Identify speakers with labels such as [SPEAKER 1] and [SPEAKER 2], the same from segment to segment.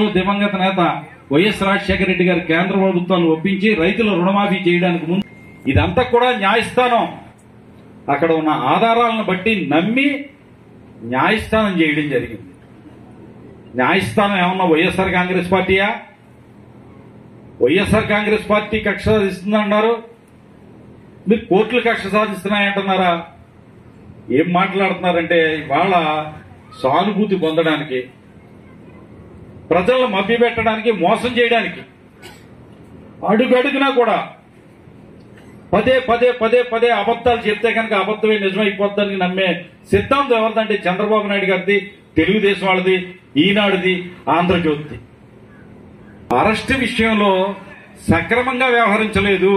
[SPEAKER 1] దివంగత నేత వైఎస్ రాజశేఖర రెడ్డి గారి కేంద్ర ప్రభుత్వాన్ని ఒప్పించి రైతుల రుణమాఫీ చేయడానికి ముందు ఇదంతా కూడా న్యాయస్థానం అక్కడ ఉన్న ఆధారాలను బట్టి నమ్మి న్యాయస్థానం చేయడం జరిగింది న్యాయస్థానం ఏమన్నా వైఎస్ఆర్ కాంగ్రెస్ పార్టీయా వైఎస్ఆర్ కాంగ్రెస్ పార్టీ కక్ష సాధిస్తుందన్నారు మీరు కోర్టులు కక్ష సాధిస్తున్నాయంటున్నారా ఏం మాట్లాడుతున్నారంటే ఇవాళ సానుభూతి పొందడానికి ప్రజలను మభ్యపెట్టడానికి మోసం చేయడానికి అడుగడుగునా కూడా పదే పదే పదే పదే అబద్ధాలు చెప్తే కనుక అబద్ధమే నిజమైపోద్దని నమ్మే సిద్ధాంతం ఎవరిదంటే చంద్రబాబు నాయుడు గారిది తెలుగుదేశం వాళ్ళది ఈనాడుది ఆంధ్రజ్యోతి అరెస్ట్ విషయంలో సక్రమంగా వ్యవహరించలేదు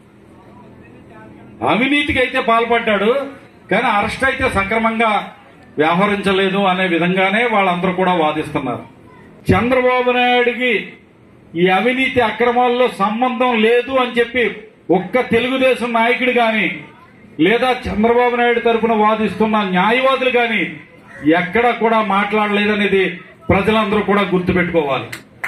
[SPEAKER 1] అవినీతికి అయితే పాల్పడ్డాడు కానీ అరెస్ట్ అయితే సక్రమంగా వ్యవహరించలేదు అనే విధంగానే వాళ్ళందరూ కూడా వాదిస్తున్నారు చంద్రబాబు నాయుడికి ఈ అవినీతి అక్రమాల్లో సంబంధం లేదు అని చెప్పి ఒక్క తెలుగుదేశం నాయకుడు గాని లేదా చంద్రబాబు నాయుడు తరపున వాదిస్తున్న న్యాయవాదులు గాని ఎక్కడా కూడా మాట్లాడలేదనేది ప్రజలందరూ కూడా గుర్తుపెట్టుకోవాలి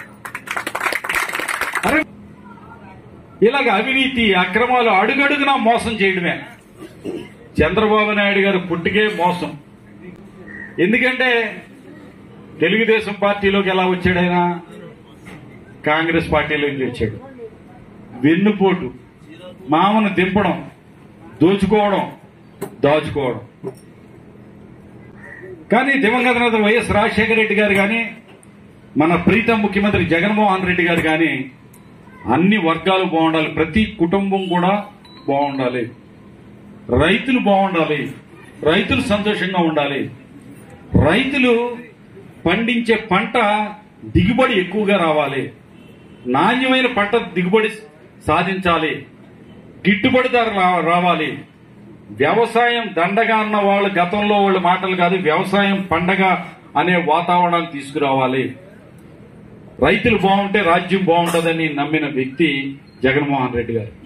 [SPEAKER 1] అరే ఇలాగ అవినీతి అక్రమాలు అడుగడుగునా మోసం చేయడమే చంద్రబాబు నాయుడు గారు పుట్టికే మోసం ఎందుకంటే తెలుగుదేశం పార్టీలోకి ఎలా వచ్చాడైనా కాంగ్రెస్ పార్టీలోకి వచ్చాడు వెన్నుపోటు మామను దింపడం దోచుకోవడం దాచుకోవడం కానీ దివంగత నేత వైఎస్ రాజశేఖర రెడ్డి గారు కానీ మన ప్రీతం ముఖ్యమంత్రి జగన్మోహన్ రెడ్డి గారు కానీ అన్ని వర్గాలు బాగుండాలి ప్రతి కుటుంబం కూడా బాగుండాలి రైతులు బాగుండాలి రైతులు సంతోషంగా ఉండాలి రైతులు పండించే పంట దిగుబడి ఎక్కువగా రావాలి నాణ్యమైన పంట దిగుబడి సాధించాలి గిట్టుబడి ధర రా- రావాలి వ్యవసాయం దండగా అన్న వాళ్ళు గతంలో వాళ్ళ మాటలు కాదు వ్యవసాయం పండగ అనే వాతావరణాన్ని తీసుకురావాలి రైతులు బాగుంటే రాజ్యం బాగుంటుందని నమ్మిన వ్యక్తి జగన్మోహన్ రెడ్డి గారు